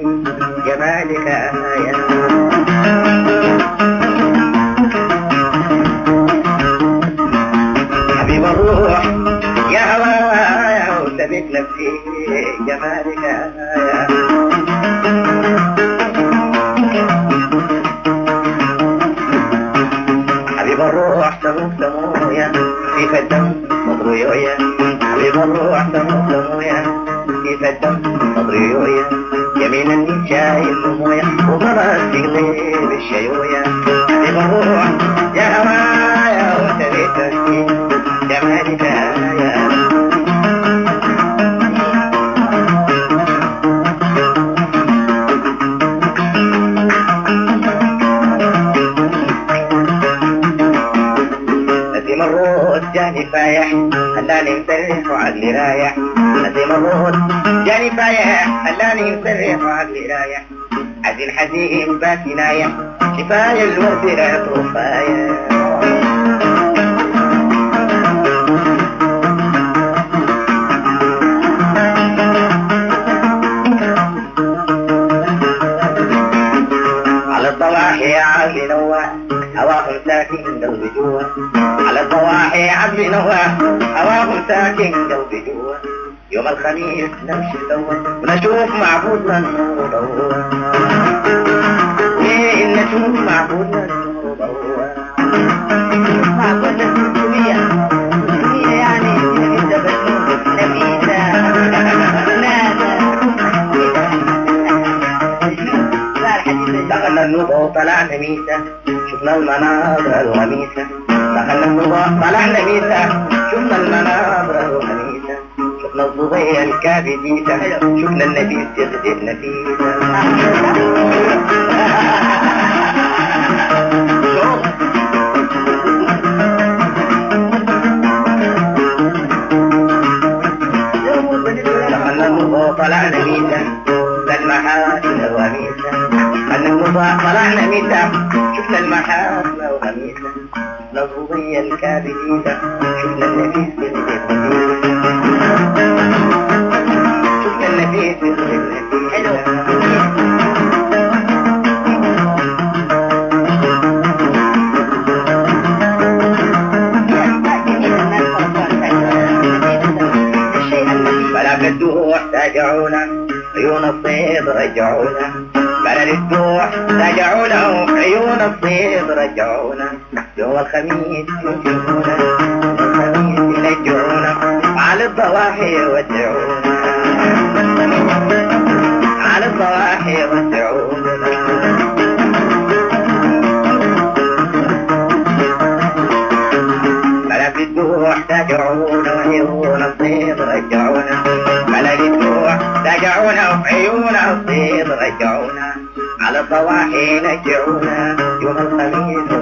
جمالك آية حبيب الروح يا هوايا وثبت نفسي جمالك آية حبيب الروح تموت تمويا كيف الدم مضرويويا حبيب الروح تموت تمويا كيف الدم مضرويويا يمين اني شايل مويا وضرب تقلب الشيويا حبيب الروح يا هوايا وتبيت نفسي جمالك يا نسيم الروس جاني فايح خلاني مسرح وعقلي رايح نسيم الروس جاني فايح خلاني مسرح وعقلي رايح حزين حزين باتي نايح شفايا الورد ريحته فايح على الضواحي عقلي نواح هواهم ساكن قلبي جوا على الضواحي عقلي نواح هواهم ساكن قلبي جوا يوم الخميس نمشي سوا ونشوف معبودنا النور ضوا ايه نشوف معبودنا النور ضوا معبودنا الدنيا الدنيا يعني انت بتنور نبينا دخلنا النوبة وطلعنا ميسة شفنا المناظر الغميسة دخلنا النوبة طلعنا ميسة شفنا المناظر الغميسة شفنا الضبية الكابديسة شفنا النبي يغدر نفيسة دخلنا النوبة وطلعنا ميسة شفنا المحاسن الغميسة أن النضاع طلعنا ميتا شفنا المحاسن الغميسة شفنا الضبية الكابديسة شفنا النفيس بالنفيس شفنا النفيس بالنفيس حلو بلغ الدوح تاجعونا عيون الصيد رجعونا بلد الدوح رجعونا عيون الصيد رجعونا يوم الخميس ينجحونا يوم الخميس ينجعونا على الضواحي يودعونا على الضواحي يودعونا بلد الدوح تجعونا وعيون الصيد رجعونا بلد الدوح تجعونا وعيون الصيد رجعونا على الضواحي نجعونا يوم الخميس